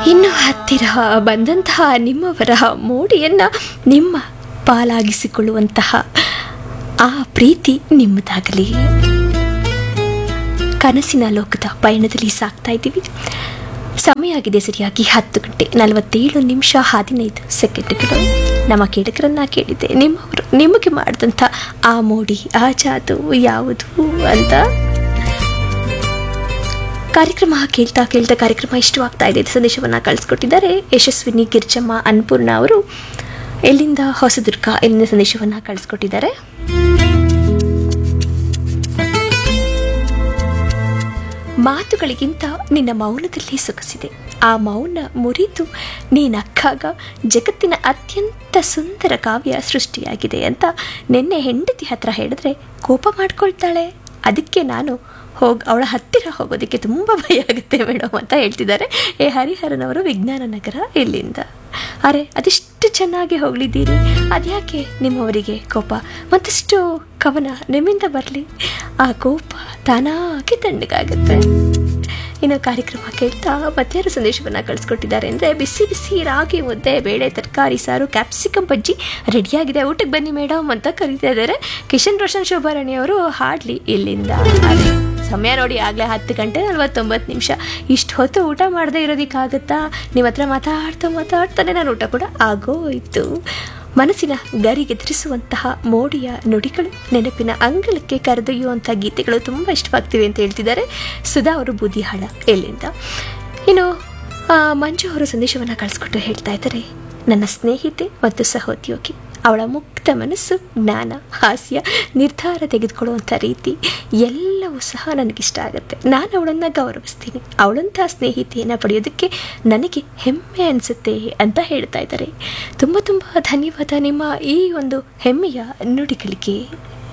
ಇನ್ನು ಹತ್ತಿರ ಬಂದಂತಹ ನಿಮ್ಮವರ ಮೋಡಿಯನ್ನ ನಿಮ್ಮ ಪಾಲಾಗಿಸಿಕೊಳ್ಳುವಂತಹ ಆ ಪ್ರೀತಿ ನಿಮ್ಮದಾಗಲಿ ಕನಸಿನ ಲೋಕದ ಪಯಣದಲ್ಲಿ ಸಾಕ್ತಾ ಇದ್ದೀವಿ ಸಮಯ ಆಗಿದೆ ಸರಿಯಾಗಿ ಹತ್ತು ಗಂಟೆ ನಲವತ್ತೇಳು ನಿಮಿಷ ಹದಿನೈದು ಸೆಕೆಂಡ್ಗಳು ನಮ್ಮ ಕೇಳಕರನ್ನ ಕೇಳಿದ್ದೆ ನಿಮ್ಮವರು ನಿಮಗೆ ಮಾಡಿದಂಥ ಆ ಮೋಡಿ ಆ ಜಾದು ಯಾವುದು ಅಂತ ಕಾರ್ಯಕ್ರಮ ಕೇಳ್ತಾ ಕೇಳ್ತಾ ಕಾರ್ಯಕ್ರಮ ಇಷ್ಟವಾಗ್ತಾ ಇದೆ ಸಂದೇಶವನ್ನು ಕಳಿಸ್ಕೊಟ್ಟಿದ್ದಾರೆ ಯಶಸ್ವಿನಿ ಗಿರ್ಜಮ್ಮ ಅನ್ನಪೂರ್ಣ ಅವರು ಎಲ್ಲಿಂದ ಹೊಸದುರ್ಗ ಎಲ್ಲಿಂದ ಸಂದೇಶವನ್ನು ಕಳಿಸ್ಕೊಟ್ಟಿದ್ದಾರೆ ಮಾತುಗಳಿಗಿಂತ ನಿನ್ನ ಮೌನದಲ್ಲಿ ಸೊಗಸಿದೆ ಆ ಮೌನ ಮುರಿದು ನೀನಕ್ಕಾಗ ಜಗತ್ತಿನ ಅತ್ಯಂತ ಸುಂದರ ಕಾವ್ಯ ಸೃಷ್ಟಿಯಾಗಿದೆ ಅಂತ ನಿನ್ನೆ ಹೆಂಡತಿ ಹತ್ರ ಹೇಳಿದ್ರೆ ಕೋಪ ಮಾಡ್ಕೊಳ್ತಾಳೆ ಅದಕ್ಕೆ ನಾನು ಹೋಗಿ ಅವಳ ಹತ್ತಿರ ಹೋಗೋದಕ್ಕೆ ತುಂಬ ಭಯ ಆಗುತ್ತೆ ಮೇಡಮ್ ಅಂತ ಹೇಳ್ತಿದ್ದಾರೆ ಎ ಹರಿಹರನವರು ವಿಜ್ಞಾನ ನಗರ ಇಲ್ಲಿಂದ ಅರೆ ಅದೆಷ್ಟು ಚೆನ್ನಾಗಿ ಹೋಗ್ಲಿದ್ದೀರಿ ಅದ್ಯಾಕೆ ನಿಮ್ಮವರಿಗೆ ಕೋಪ ಮತ್ತಷ್ಟು ಕವನ ನಿಮ್ಮಿಂದ ಬರಲಿ ಆ ಕೋಪ ತಾನಾಗಿ ತಣ್ಣಗಾಗುತ್ತೆ ಇನ್ನು ಕಾರ್ಯಕ್ರಮ ಕೇಳ್ತಾ ಮತ್ತಾರು ಸಂದೇಶವನ್ನು ಕಳಿಸ್ಕೊಟ್ಟಿದ್ದಾರೆ ಅಂದರೆ ಬಿಸಿ ಬಿಸಿ ರಾಗಿ ಮುದ್ದೆ ಬೇಳೆ ತರಕಾರಿ ಸಾರು ಕ್ಯಾಪ್ಸಿಕಮ್ ಬಜ್ಜಿ ರೆಡಿಯಾಗಿದೆ ಊಟಕ್ಕೆ ಬನ್ನಿ ಮೇಡಮ್ ಅಂತ ಕರೀತಾ ಇದ್ದಾರೆ ಕಿಶನ್ ರೋಷನ್ ಶೋಭಾರಾಣಿ ಅವರು ಹಾಡ್ಲಿ ಇಲ್ಲಿಂದ ಅದೇ ಸಮಯ ನೋಡಿ ಆಗಲೇ ಹತ್ತು ಗಂಟೆ ನಲ್ವತ್ತೊಂಬತ್ತು ನಿಮಿಷ ಇಷ್ಟು ಹೊತ್ತು ಊಟ ಮಾಡದೇ ಇರೋದಕ್ಕಾಗತ್ತಾ ನಿಮ್ಮ ಹತ್ರ ಮಾತಾಡ್ತಾ ಮಾತಾಡ್ತಾನೆ ನಾನು ಊಟ ಕೂಡ ಆಗೋಯ್ತು ಮನಸ್ಸಿನ ಗರಿಗೆದರಿಸುವಂತಹ ಮೋಡಿಯ ನುಡಿಗಳು ನೆನಪಿನ ಅಂಗಳಕ್ಕೆ ಕರೆದೊಯ್ಯುವಂಥ ಗೀತೆಗಳು ತುಂಬ ಇಷ್ಟವಾಗ್ತಿವೆ ಅಂತ ಹೇಳ್ತಿದ್ದಾರೆ ಸುಧಾ ಅವರು ಬೂದಿಹಾಳ ಎಲ್ಲಿಂದ ಇನ್ನು ಆ, ಮಂಜು ಅವರು ಸಂದೇಶವನ್ನು ಕಳಿಸ್ಕೊಟ್ಟು ಹೇಳ್ತಾ ಇದ್ದಾರೆ ನನ್ನ ಸ್ನೇಹಿತೆ ಮತ್ತು ಸಹೋದ್ಯೋಗಿ ಅವಳ ಮುಕ್ತ ಮನಸ್ಸು ಜ್ಞಾನ ಹಾಸ್ಯ ನಿರ್ಧಾರ ತೆಗೆದುಕೊಳ್ಳುವಂಥ ರೀತಿ ಎಲ್ಲವೂ ಸಹ ನನಗಿಷ್ಟ ಆಗುತ್ತೆ ನಾನು ಅವಳನ್ನು ಗೌರವಿಸ್ತೀನಿ ಅವಳಂಥ ಸ್ನೇಹಿತೆಯನ್ನು ಪಡೆಯೋದಕ್ಕೆ ನನಗೆ ಹೆಮ್ಮೆ ಅನಿಸುತ್ತೆ ಅಂತ ಹೇಳ್ತಾ ಇದ್ದಾರೆ ತುಂಬ ತುಂಬ ಧನ್ಯವಾದ ನಿಮ್ಮ ಈ ಒಂದು ಹೆಮ್ಮೆಯ ನುಡಿಗಳಿಗೆ